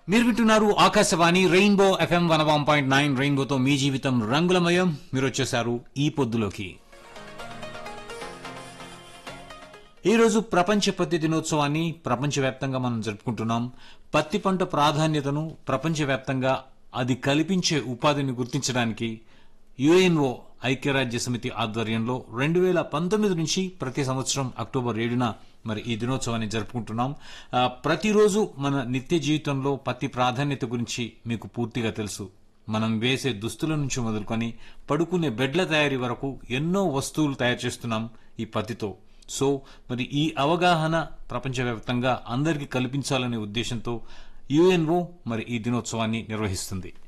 మీరు వింటున్నారు Akashvani rainbow FM one one point nine రెయిన్బోతో మీ జీవితం రంగులమయం మీరు వచ్చేసారు ఈ పొద్దులోకి ఈరోజు ప్రపంచ పత్తి దినోత్సవాన్ని ప్రపంచవ్యాప్తంగా మనం జరుపుకుంటున్నాం పత్తి పంట ప్రాధాన్యతను ప్రపంచవ్యాప్తంగా అది కల్పించే ఉపాధిని గుర్తించడానికి యుఎన్ఓ ఐక్యరాజ్య సమితి ఆధ్వర్యంలో రెండు వేల పంతొమ్మిది నుంచి ప్రతి సంవత్సరం అక్టోబర్ ఏడున మరి ఈ దినోత్సవాన్ని జరుపుకుంటున్నాం ఆ, ప్రతిరోజు మన నిత్య జీవితంలో పత్తి ప్రాధాన్యత గురించి మీకు పూర్తిగా తెలుసు మనం వేసే దుస్తుల నుంచి మొదలుకొని పడుకునే బెడ్ల తయారీ వరకు ఎన్నో వస్తువులు తయారు చేస్తున్నాం ఈ పత్తితో సో మరి ఈ అవగాహన ప్రపంచవ్యాప్తంగా అందరికీ కల్పించాలనే ఉద్దేశంతో యుఎన్ఓ మరి ఈ దినోత్సవాన్ని నిర్వహిస్తుంది